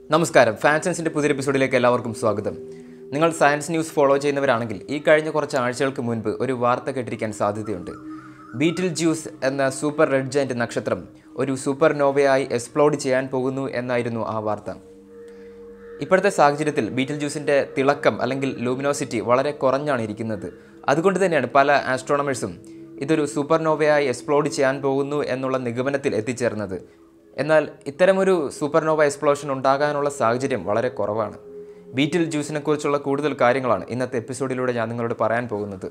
നമസ്കാരം ഫാൻസൻസിൻ്റെ പുതിയ എപ്പിസോഡിലേക്ക് എല്ലാവർക്കും സ്വാഗതം നിങ്ങൾ സയൻസ് ന്യൂസ് ഫോളോ ചെയ്യുന്നവരാണെങ്കിൽ ഈ കഴിഞ്ഞ കുറച്ച് ആഴ്ചകൾക്ക് മുൻപ് ഒരു വാർത്ത കേട്ടിരിക്കാൻ സാധ്യതയുണ്ട് ബീറ്റിൽ ജ്യൂസ് എന്ന സൂപ്പർ റെഡ് ജയൻറ്റ് നക്ഷത്രം ഒരു സൂപ്പർ നോവയായി എക്സ്പ്ലോഡ് ചെയ്യാൻ പോകുന്നു എന്നായിരുന്നു ആ വാർത്ത ഇപ്പോഴത്തെ സാഹചര്യത്തിൽ ബീറ്റിൽ ജ്യൂസിൻ്റെ തിളക്കം അല്ലെങ്കിൽ ലൂമിനോസിറ്റി വളരെ കുറഞ്ഞാണ് ഇരിക്കുന്നത് അതുകൊണ്ട് തന്നെയാണ് പല ആസ്ട്രോണമേഴ്സും ഇതൊരു സൂപ്പർനോവയായി എക്സ്പ്ലോഡ് ചെയ്യാൻ പോകുന്നു എന്നുള്ള നിഗമനത്തിൽ എത്തിച്ചേർന്നത് എന്നാൽ ഇത്തരമൊരു സൂപ്പർനോവ എക്സ്പ്ലോഷൻ ഉണ്ടാകാനുള്ള സാഹചര്യം വളരെ കുറവാണ് ബീറ്റിൽ ജ്യൂസിനെ കുറിച്ചുള്ള കൂടുതൽ കാര്യങ്ങളാണ് ഇന്നത്തെ എപ്പിസോഡിലൂടെ ഞാൻ നിങ്ങളോട് പറയാൻ പോകുന്നത്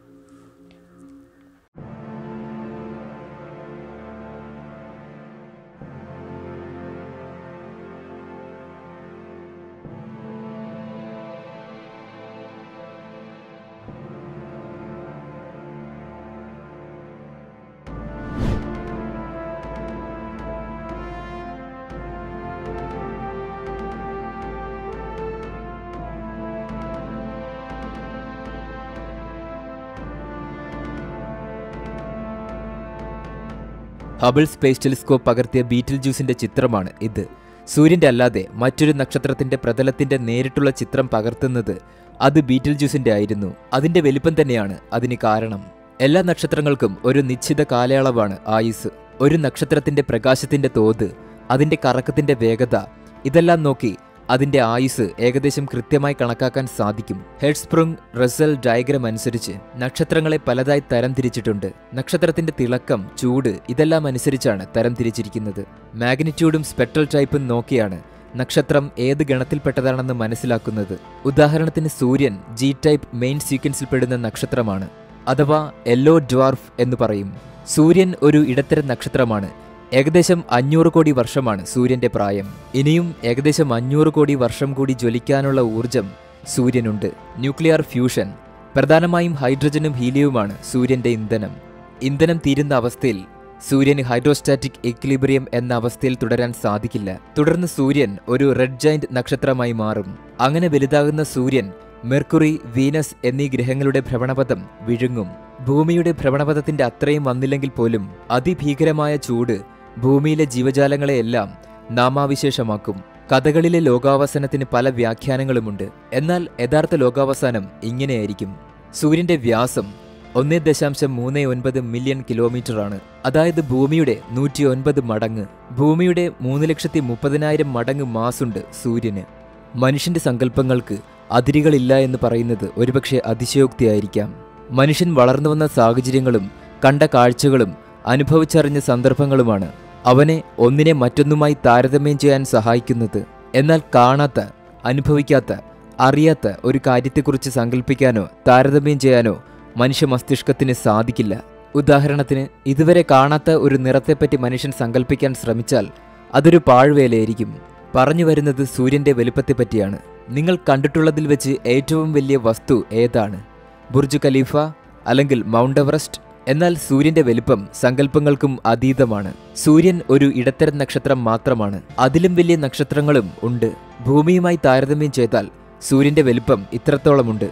ഹബിൾ സ്പേസ് ടെലിസ്കോപ്പ് പകർത്തിയ ബീറ്റിൽ ജ്യൂസിന്റെ ചിത്രമാണ് ഇത് സൂര്യന്റെ അല്ലാതെ മറ്റൊരു നക്ഷത്രത്തിന്റെ പ്രതലത്തിന്റെ നേരിട്ടുള്ള ചിത്രം പകർത്തുന്നത് അത് ബീറ്റിൽ ജ്യൂസിന്റെ ആയിരുന്നു അതിന്റെ വലിപ്പം തന്നെയാണ് അതിന് കാരണം എല്ലാ നക്ഷത്രങ്ങൾക്കും ഒരു നിശ്ചിത കാലയളവാണ് ആയുസ് ഒരു നക്ഷത്രത്തിന്റെ പ്രകാശത്തിന്റെ തോത് അതിന്റെ കറക്കത്തിന്റെ വേഗത ഇതെല്ലാം നോക്കി അതിന്റെ ആയുസ് ഏകദേശം കൃത്യമായി കണക്കാക്കാൻ സാധിക്കും ഹെഡ്സ്പ്രുങ് റസൽ ഡയഗ്രം അനുസരിച്ച് നക്ഷത്രങ്ങളെ പലതായി തരം തിരിച്ചിട്ടുണ്ട് നക്ഷത്രത്തിന്റെ തിളക്കം ചൂട് ഇതെല്ലാം അനുസരിച്ചാണ് തരം തിരിച്ചിരിക്കുന്നത് മാഗ്നിറ്റ്യൂഡും സ്പെക്ട്രൽ ടൈപ്പും നോക്കിയാണ് നക്ഷത്രം ഏത് ഗണത്തിൽപ്പെട്ടതാണെന്ന് മനസ്സിലാക്കുന്നത് ഉദാഹരണത്തിന് സൂര്യൻ ജി ടൈപ്പ് മെയിൻ സീക്വൻസിൽ പെടുന്ന നക്ഷത്രമാണ് അഥവാ യെല്ലോ ഡ്വാർഫ് എന്ന് പറയും സൂര്യൻ ഒരു ഇടത്തരം നക്ഷത്രമാണ് ഏകദേശം അഞ്ഞൂറ് കോടി വർഷമാണ് സൂര്യന്റെ പ്രായം ഇനിയും ഏകദേശം അഞ്ഞൂറ് കോടി വർഷം കൂടി ജ്വലിക്കാനുള്ള ഊർജം സൂര്യനുണ്ട് ന്യൂക്ലിയർ ഫ്യൂഷൻ പ്രധാനമായും ഹൈഡ്രജനും ഹീലിയവുമാണ് സൂര്യന്റെ ഇന്ധനം ഇന്ധനം തീരുന്ന അവസ്ഥയിൽ സൂര്യന് ഹൈഡ്രോസ്റ്റാറ്റിക് എക്ലിബ്രിയം എന്ന അവസ്ഥയിൽ തുടരാൻ സാധിക്കില്ല തുടർന്ന് സൂര്യൻ ഒരു റെഡ് ജൈന്റ് നക്ഷത്രമായി മാറും അങ്ങനെ വലുതാകുന്ന സൂര്യൻ മെർക്കുറി വീനസ് എന്നീ ഗ്രഹങ്ങളുടെ ഭ്രമണപഥം വിഴുങ്ങും ഭൂമിയുടെ ഭ്രമണപഥത്തിന്റെ അത്രയും വന്നില്ലെങ്കിൽ പോലും അതിഭീകരമായ ചൂട് ഭൂമിയിലെ ജീവജാലങ്ങളെയെല്ലാം നാമാവിശേഷമാക്കും കഥകളിലെ ലോകാവസാനത്തിന് പല വ്യാഖ്യാനങ്ങളുമുണ്ട് എന്നാൽ യഥാർത്ഥ ലോകാവസാനം ഇങ്ങനെയായിരിക്കും സൂര്യന്റെ വ്യാസം ഒന്നേ ദശാംശം മൂന്ന് ഒൻപത് മില്യൺ കിലോമീറ്ററാണ് അതായത് ഭൂമിയുടെ നൂറ്റി ഒൻപത് മടങ്ങ് ഭൂമിയുടെ മൂന്ന് ലക്ഷത്തി മുപ്പതിനായിരം മടങ്ങ് മാസുണ്ട് സൂര്യന് മനുഷ്യന്റെ സങ്കല്പങ്ങൾക്ക് അതിരുകളില്ല എന്ന് പറയുന്നത് ഒരുപക്ഷെ അതിശയോക്തിയായിരിക്കാം മനുഷ്യൻ വളർന്നു വന്ന സാഹചര്യങ്ങളും കണ്ട കാഴ്ചകളും അനുഭവിച്ചറിഞ്ഞ സന്ദർഭങ്ങളുമാണ് അവനെ ഒന്നിനെ മറ്റൊന്നുമായി താരതമ്യം ചെയ്യാൻ സഹായിക്കുന്നത് എന്നാൽ കാണാത്ത അനുഭവിക്കാത്ത അറിയാത്ത ഒരു കാര്യത്തെക്കുറിച്ച് സങ്കല്പിക്കാനോ താരതമ്യം ചെയ്യാനോ മനുഷ്യ മസ്തിഷ്കത്തിന് സാധിക്കില്ല ഉദാഹരണത്തിന് ഇതുവരെ കാണാത്ത ഒരു നിറത്തെപ്പറ്റി മനുഷ്യൻ സങ്കല്പിക്കാൻ ശ്രമിച്ചാൽ അതൊരു പാഴ്വേലയായിരിക്കും പറഞ്ഞു വരുന്നത് സൂര്യന്റെ വലുപ്പത്തെപ്പറ്റിയാണ് നിങ്ങൾ കണ്ടിട്ടുള്ളതിൽ വെച്ച് ഏറ്റവും വലിയ വസ്തു ഏതാണ് ബുർജ് ഖലീഫ അല്ലെങ്കിൽ മൗണ്ട് എവറസ്റ്റ് എന്നാൽ സൂര്യന്റെ വലിപ്പം സങ്കല്പങ്ങൾക്കും അതീതമാണ് സൂര്യൻ ഒരു ഇടത്തരം നക്ഷത്രം മാത്രമാണ് അതിലും വലിയ നക്ഷത്രങ്ങളും ഉണ്ട് ഭൂമിയുമായി താരതമ്യം ചെയ്താൽ സൂര്യന്റെ വലിപ്പം ഇത്രത്തോളമുണ്ട്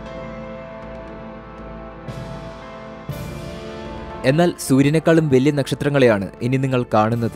എന്നാൽ സൂര്യനേക്കാളും വലിയ നക്ഷത്രങ്ങളെയാണ് ഇനി നിങ്ങൾ കാണുന്നത്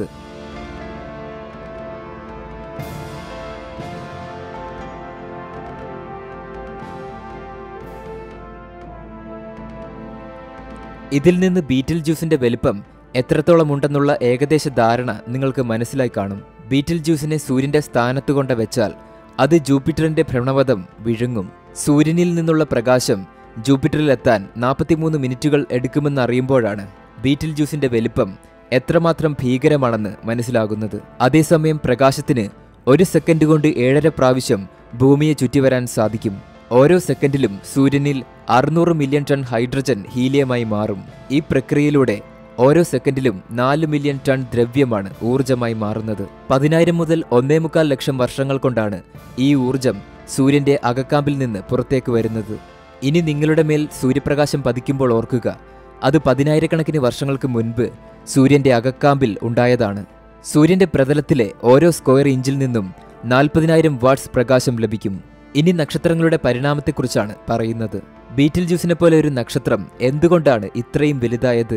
ഇതിൽ നിന്ന് ബീറ്റിൽ ജ്യൂസിന്റെ വലിപ്പം എത്രത്തോളം ഉണ്ടെന്നുള്ള ഏകദേശ ധാരണ നിങ്ങൾക്ക് മനസ്സിലായി കാണും ബീറ്റിൽ ജ്യൂസിനെ സൂര്യന്റെ സ്ഥാനത്ത് കൊണ്ട് വെച്ചാൽ അത് ജൂപ്പിറ്ററിന്റെ ഭ്രമണപഥം വിഴുങ്ങും സൂര്യനിൽ നിന്നുള്ള പ്രകാശം ജൂപ്പിറ്ററിലെത്താൻ നാൽപ്പത്തിമൂന്ന് മിനിറ്റുകൾ എടുക്കുമെന്ന് അറിയുമ്പോഴാണ് ബീറ്റിൽ ജ്യൂസിന്റെ വലിപ്പം എത്രമാത്രം ഭീകരമാണെന്ന് മനസ്സിലാകുന്നത് അതേസമയം പ്രകാശത്തിന് ഒരു സെക്കൻഡ് കൊണ്ട് ഏഴര പ്രാവശ്യം ഭൂമിയെ ചുറ്റിവരാൻ സാധിക്കും ഓരോ സെക്കൻഡിലും സൂര്യനിൽ അറുന്നൂറ് മില്യൺ ടൺ ഹൈഡ്രജൻ ഹീലിയമായി മാറും ഈ പ്രക്രിയയിലൂടെ ഓരോ സെക്കൻഡിലും നാല് മില്യൺ ടൺ ദ്രവ്യമാണ് ഊർജമായി മാറുന്നത് പതിനായിരം മുതൽ ഒന്നേ മുക്കാൽ ലക്ഷം വർഷങ്ങൾ കൊണ്ടാണ് ഈ ഊർജം സൂര്യന്റെ അകക്കാമ്പിൽ നിന്ന് പുറത്തേക്ക് വരുന്നത് ഇനി നിങ്ങളുടെ മേൽ സൂര്യപ്രകാശം പതിക്കുമ്പോൾ ഓർക്കുക അത് പതിനായിരക്കണക്കിന് വർഷങ്ങൾക്ക് മുൻപ് സൂര്യന്റെ അകക്കാമ്പിൽ ഉണ്ടായതാണ് സൂര്യന്റെ പ്രതലത്തിലെ ഓരോ സ്ക്വയർ ഇഞ്ചിൽ നിന്നും നാൽപ്പതിനായിരം വാട്ട്സ് പ്രകാശം ലഭിക്കും ഇനി നക്ഷത്രങ്ങളുടെ പരിണാമത്തെക്കുറിച്ചാണ് പറയുന്നത് ബീറ്റിൽ ജ്യൂസിനെ പോലെ ഒരു നക്ഷത്രം എന്തുകൊണ്ടാണ് ഇത്രയും വലുതായത്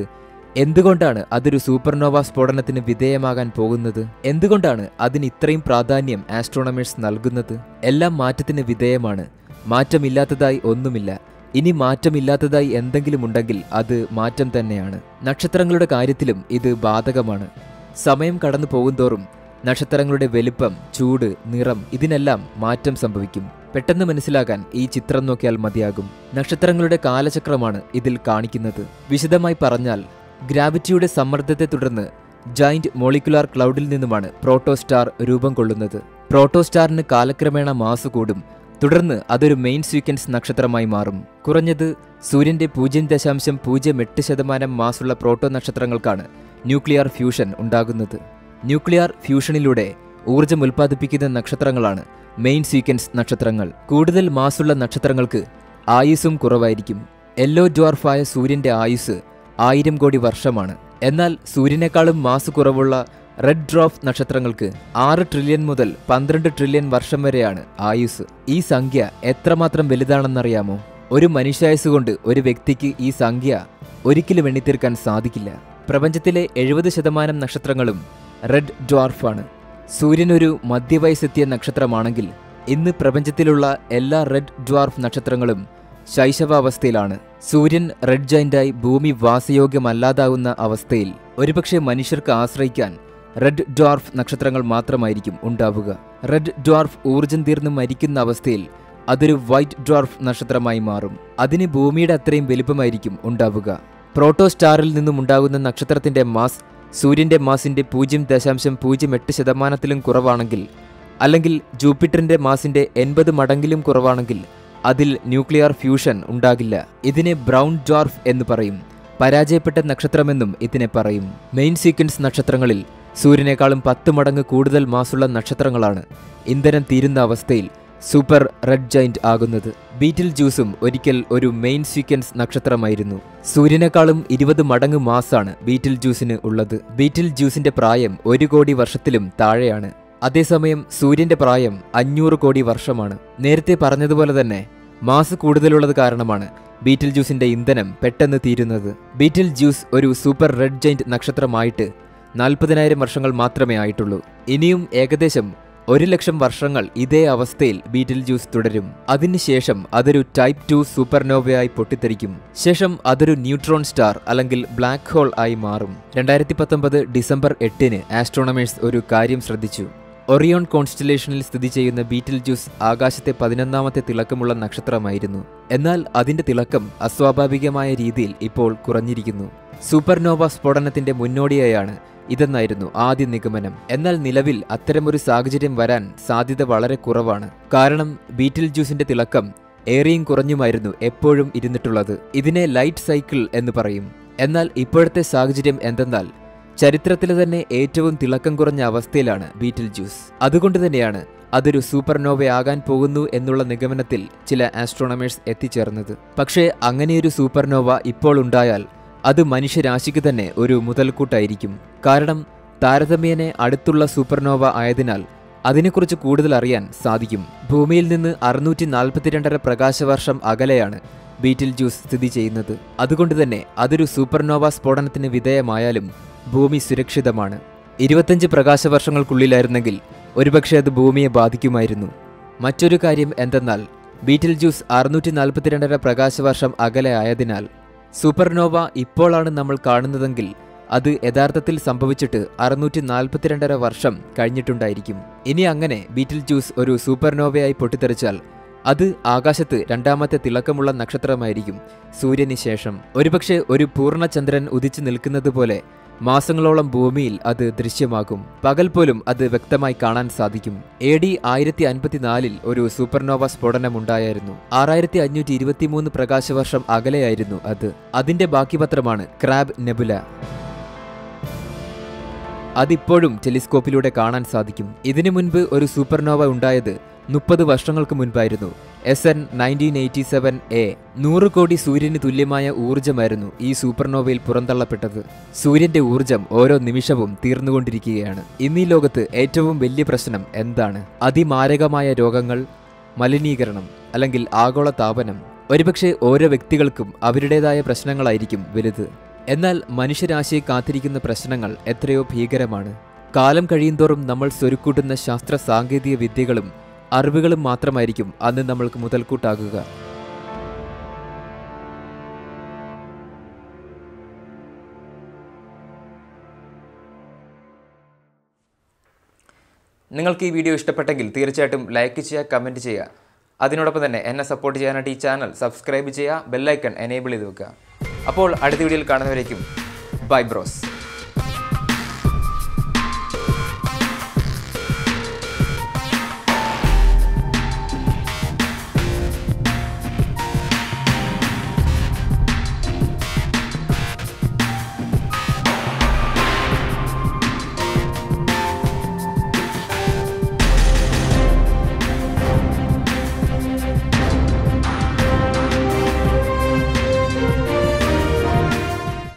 എന്തുകൊണ്ടാണ് അതൊരു സൂപ്പർനോവ സ്ഫോടനത്തിന് വിധേയമാകാൻ പോകുന്നത് എന്തുകൊണ്ടാണ് അതിന് ഇത്രയും പ്രാധാന്യം ആസ്ട്രോണമേഴ്സ് നൽകുന്നത് എല്ലാം മാറ്റത്തിന് വിധേയമാണ് മാറ്റമില്ലാത്തതായി ഒന്നുമില്ല ഇനി മാറ്റമില്ലാത്തതായി എന്തെങ്കിലും ഉണ്ടെങ്കിൽ അത് മാറ്റം തന്നെയാണ് നക്ഷത്രങ്ങളുടെ കാര്യത്തിലും ഇത് ബാധകമാണ് സമയം കടന്നു പോകുന്തോറും നക്ഷത്രങ്ങളുടെ വലിപ്പം ചൂട് നിറം ഇതിനെല്ലാം മാറ്റം സംഭവിക്കും പെട്ടെന്ന് മനസ്സിലാക്കാൻ ഈ ചിത്രം നോക്കിയാൽ മതിയാകും നക്ഷത്രങ്ങളുടെ കാലചക്രമാണ് ഇതിൽ കാണിക്കുന്നത് വിശദമായി പറഞ്ഞാൽ ഗ്രാവിറ്റിയുടെ സമ്മർദ്ദത്തെ തുടർന്ന് ജൈന്റ് മോളിക്കുലാർ ക്ലൗഡിൽ നിന്നുമാണ് പ്രോട്ടോസ്റ്റാർ രൂപം കൊള്ളുന്നത് പ്രോട്ടോസ്റ്റാറിന് കാലക്രമേണ മാസ് കൂടും തുടർന്ന് അതൊരു മെയിൻ സീക്വൻസ് നക്ഷത്രമായി മാറും കുറഞ്ഞത് സൂര്യന്റെ പൂജ്യം ദശാംശം പൂജ്യം എട്ട് ശതമാനം മാസുള്ള പ്രോട്ടോ നക്ഷത്രങ്ങൾക്കാണ് ന്യൂക്ലിയർ ഫ്യൂഷൻ ഉണ്ടാകുന്നത് ന്യൂക്ലിയർ ഫ്യൂഷനിലൂടെ ഊർജം ഉൽപ്പാദിപ്പിക്കുന്ന നക്ഷത്രങ്ങളാണ് മെയിൻ സീക്വൻസ് നക്ഷത്രങ്ങൾ കൂടുതൽ മാസുള്ള നക്ഷത്രങ്ങൾക്ക് ആയുസ്സും കുറവായിരിക്കും യെല്ലോ ഡ്വാർഫായ സൂര്യന്റെ ആയുസ് ആയിരം കോടി വർഷമാണ് എന്നാൽ സൂര്യനേക്കാളും മാസ് കുറവുള്ള റെഡ് ഡ്രോഫ് നക്ഷത്രങ്ങൾക്ക് ആറ് ട്രില്യൺ മുതൽ പന്ത്രണ്ട് ട്രില്യൺ വർഷം വരെയാണ് ആയുസ് ഈ സംഖ്യ എത്രമാത്രം വലുതാണെന്നറിയാമോ ഒരു മനുഷ്യായുസ് കൊണ്ട് ഒരു വ്യക്തിക്ക് ഈ സംഖ്യ ഒരിക്കലും എണ്ണിത്തീർക്കാൻ സാധിക്കില്ല പ്രപഞ്ചത്തിലെ എഴുപത് ശതമാനം നക്ഷത്രങ്ങളും റെഡ് ഡ്വാർഫാണ് സൂര്യൻ ഒരു മധ്യവയസ്സെത്തിയ നക്ഷത്രമാണെങ്കിൽ ഇന്ന് പ്രപഞ്ചത്തിലുള്ള എല്ലാ റെഡ് ഡ്വാർഫ് നക്ഷത്രങ്ങളും ശൈശവാവസ്ഥയിലാണ് സൂര്യൻ റെഡ് ജൈന്റായി ഭൂമി വാസയോഗ്യമല്ലാതാവുന്ന അവസ്ഥയിൽ ഒരുപക്ഷെ മനുഷ്യർക്ക് ആശ്രയിക്കാൻ റെഡ് ഡ്വാർഫ് നക്ഷത്രങ്ങൾ മാത്രമായിരിക്കും ഉണ്ടാവുക റെഡ് ഡ്വാർഫ് ഊർജം തീർന്ന് മരിക്കുന്ന അവസ്ഥയിൽ അതൊരു വൈറ്റ് ഡ്വാർഫ് നക്ഷത്രമായി മാറും അതിന് ഭൂമിയുടെ അത്രയും വലുപ്പമായിരിക്കും ഉണ്ടാവുക പ്രോട്ടോ സ്റ്റാറിൽ നിന്നും ഉണ്ടാകുന്ന നക്ഷത്രത്തിന്റെ മാസ് സൂര്യന്റെ മാസിന്റെ പൂജ്യം ദശാംശം പൂജ്യം എട്ട് ശതമാനത്തിലും കുറവാണെങ്കിൽ അല്ലെങ്കിൽ ജൂപ്പിറ്ററിന്റെ മാസിന്റെ എൺപത് മടങ്ങിലും കുറവാണെങ്കിൽ അതിൽ ന്യൂക്ലിയർ ഫ്യൂഷൻ ഉണ്ടാകില്ല ഇതിനെ ബ്രൗൺ ഡ്വാർഫ് എന്ന് പറയും പരാജയപ്പെട്ട നക്ഷത്രമെന്നും ഇതിനെ പറയും മെയിൻ സീക്വൻസ് നക്ഷത്രങ്ങളിൽ സൂര്യനേക്കാളും പത്ത് മടങ്ങ് കൂടുതൽ മാസുള്ള നക്ഷത്രങ്ങളാണ് ഇന്ധനം തീരുന്ന അവസ്ഥയിൽ സൂപ്പർ റെഡ് ജൈന്റ് ആകുന്നത് ബീറ്റിൽ ജ്യൂസും ഒരിക്കൽ ഒരു മെയിൻ സീക്വൻസ് നക്ഷത്രമായിരുന്നു സൂര്യനേക്കാളും ഇരുപത് മടങ്ങ് മാസാണ് ബീറ്റിൽ ജ്യൂസിന് ഉള്ളത് ബീറ്റിൽ ജ്യൂസിന്റെ പ്രായം ഒരു കോടി വർഷത്തിലും താഴെയാണ് അതേസമയം സൂര്യന്റെ പ്രായം അഞ്ഞൂറ് കോടി വർഷമാണ് നേരത്തെ പറഞ്ഞതുപോലെ തന്നെ മാസ് കൂടുതലുള്ളത് കാരണമാണ് ബീറ്റിൽ ജ്യൂസിന്റെ ഇന്ധനം പെട്ടെന്ന് തീരുന്നത് ബീറ്റിൽ ജ്യൂസ് ഒരു സൂപ്പർ റെഡ് ജൈന്റ് നക്ഷത്രമായിട്ട് നാൽപ്പതിനായിരം വർഷങ്ങൾ മാത്രമേ ആയിട്ടുള്ളൂ ഇനിയും ഏകദേശം ഒരു ലക്ഷം വർഷങ്ങൾ ഇതേ അവസ്ഥയിൽ ബീറ്റിൽ ജ്യൂസ് തുടരും അതിനുശേഷം അതൊരു ടൈപ്പ് ടു സൂപ്പർനോവയായി പൊട്ടിത്തെറിക്കും ശേഷം അതൊരു ന്യൂട്രോൺ സ്റ്റാർ അല്ലെങ്കിൽ ബ്ലാക്ക് ഹോൾ ആയി മാറും രണ്ടായിരത്തി പത്തൊമ്പത് ഡിസംബർ എട്ടിന് ആസ്ട്രോണമേഴ്സ് ഒരു കാര്യം ശ്രദ്ധിച്ചു ഒറിയോൺ കോൺസ്റ്റലേഷനിൽ സ്ഥിതി ചെയ്യുന്ന ബീറ്റിൽ ജ്യൂസ് ആകാശത്തെ പതിനൊന്നാമത്തെ തിളക്കമുള്ള നക്ഷത്രമായിരുന്നു എന്നാൽ അതിന്റെ തിളക്കം അസ്വാഭാവികമായ രീതിയിൽ ഇപ്പോൾ കുറഞ്ഞിരിക്കുന്നു സൂപ്പർനോവ സ്ഫോടനത്തിന്റെ മുന്നോടിയായാണ് ഇതെന്നായിരുന്നു ആദ്യ നിഗമനം എന്നാൽ നിലവിൽ അത്തരമൊരു സാഹചര്യം വരാൻ സാധ്യത വളരെ കുറവാണ് കാരണം ബീറ്റിൽ ജ്യൂസിന്റെ തിളക്കം ഏറെയും കുറഞ്ഞുമായിരുന്നു എപ്പോഴും ഇരുന്നിട്ടുള്ളത് ഇതിനെ ലൈറ്റ് സൈക്കിൾ എന്ന് പറയും എന്നാൽ ഇപ്പോഴത്തെ സാഹചര്യം എന്തെന്നാൽ ചരിത്രത്തിലെ തന്നെ ഏറ്റവും തിളക്കം കുറഞ്ഞ അവസ്ഥയിലാണ് ബീറ്റിൽ ജ്യൂസ് അതുകൊണ്ട് തന്നെയാണ് അതൊരു സൂപ്പർനോവയാകാൻ പോകുന്നു എന്നുള്ള നിഗമനത്തിൽ ചില ആസ്ട്രോണമേഴ്സ് എത്തിച്ചേർന്നത് പക്ഷേ അങ്ങനെയൊരു സൂപ്പർനോവ ഇപ്പോൾ ഉണ്ടായാൽ അത് മനുഷ്യരാശിക്ക് തന്നെ ഒരു മുതൽക്കൂട്ടായിരിക്കും കാരണം താരതമ്യേന അടുത്തുള്ള സൂപ്പർനോവ ആയതിനാൽ അതിനെക്കുറിച്ച് കൂടുതൽ അറിയാൻ സാധിക്കും ഭൂമിയിൽ നിന്ന് അറുന്നൂറ്റി നാൽപ്പത്തിരണ്ടര പ്രകാശവർഷം അകലെയാണ് ബീറ്റിൽ ജ്യൂസ് സ്ഥിതി ചെയ്യുന്നത് അതുകൊണ്ട് തന്നെ അതൊരു സൂപ്പർനോവ സ്ഫോടനത്തിന് വിധേയമായാലും ഭൂമി സുരക്ഷിതമാണ് ഇരുപത്തഞ്ച് പ്രകാശവർഷങ്ങൾക്കുള്ളിലായിരുന്നെങ്കിൽ ഒരുപക്ഷെ അത് ഭൂമിയെ ബാധിക്കുമായിരുന്നു മറ്റൊരു കാര്യം എന്തെന്നാൽ ബീറ്റിൽ ജ്യൂസ് അറുന്നൂറ്റി നാൽപ്പത്തിരണ്ടര പ്രകാശവർഷം അകലെ ആയതിനാൽ സൂപ്പർനോവ ഇപ്പോഴാണ് നമ്മൾ കാണുന്നതെങ്കിൽ അത് യഥാർത്ഥത്തിൽ സംഭവിച്ചിട്ട് അറുന്നൂറ്റി നാൽപ്പത്തിരണ്ടര വർഷം കഴിഞ്ഞിട്ടുണ്ടായിരിക്കും ഇനി അങ്ങനെ ബീറ്റിൽ ജ്യൂസ് ഒരു സൂപ്പർനോവയായി പൊട്ടിത്തെറിച്ചാൽ അത് ആകാശത്ത് രണ്ടാമത്തെ തിളക്കമുള്ള നക്ഷത്രമായിരിക്കും സൂര്യന് ശേഷം ഒരുപക്ഷെ ഒരു പൂർണ്ണചന്ദ്രൻ ഉദിച്ചു നിൽക്കുന്നത് പോലെ മാസങ്ങളോളം ഭൂമിയിൽ അത് ദൃശ്യമാകും പകൽ പോലും അത് വ്യക്തമായി കാണാൻ സാധിക്കും എ ഡി ആയിരത്തി അൻപത്തിനാലിൽ ഒരു സൂപ്പർനോവ സ്ഫോടനം ഉണ്ടായായിരുന്നു ആറായിരത്തി അഞ്ഞൂറ്റി ഇരുപത്തിമൂന്ന് പ്രകാശവർഷം അകലെയായിരുന്നു അത് അതിന്റെ ബാക്കി പത്രമാണ് ക്രാബ് നെബുല അതിപ്പോഴും ടെലിസ്കോപ്പിലൂടെ കാണാൻ സാധിക്കും ഇതിനു മുൻപ് ഒരു സൂപ്പർനോവ ഉണ്ടായത് മുപ്പത് വർഷങ്ങൾക്ക് മുൻപായിരുന്നു S N nineteen eighty seven A നൂറ് കോടി സൂര്യന് തുല്യമായ ഊർജ്ജമായിരുന്നു ഈ സൂപ്പർനോവയിൽ പുറന്തള്ളപ്പെട്ടത് സൂര്യന്റെ ഊർജ്ജം ഓരോ നിമിഷവും തീർന്നുകൊണ്ടിരിക്കുകയാണ് ഇന്നീ ലോകത്ത് ഏറ്റവും വലിയ പ്രശ്നം എന്താണ് അതിമാരകമായ രോഗങ്ങൾ മലിനീകരണം അല്ലെങ്കിൽ ആഗോള താപനം ഒരുപക്ഷെ ഓരോ വ്യക്തികൾക്കും അവരുടേതായ പ്രശ്നങ്ങളായിരിക്കും വലുത് എന്നാൽ മനുഷ്യരാശിയെ കാത്തിരിക്കുന്ന പ്രശ്നങ്ങൾ എത്രയോ ഭീകരമാണ് കാലം കഴിയുന്തോറും നമ്മൾ സ്വരുക്കൂട്ടുന്ന ശാസ്ത്ര സാങ്കേതിക വിദ്യകളും അറിവുകളും മാത്രമായിരിക്കും അന്ന് നമ്മൾക്ക് മുതൽക്കൂട്ടാകുക നിങ്ങൾക്ക് ഈ വീഡിയോ ഇഷ്ടപ്പെട്ടെങ്കിൽ തീർച്ചയായിട്ടും ലൈക്ക് ചെയ്യുക കമൻറ്റ് ചെയ്യുക അതിനോടൊപ്പം തന്നെ എന്നെ സപ്പോർട്ട് ചെയ്യാനായിട്ട് ഈ ചാനൽ സബ്സ്ക്രൈബ് ചെയ്യുക ബെല്ലൈക്കൺ എനേബിൾ ചെയ്ത് വെക്കുക അപ്പോൾ അടുത്ത വീഡിയോയിൽ കാണുന്നവരേക്കും ബൈ ബ്രോസ്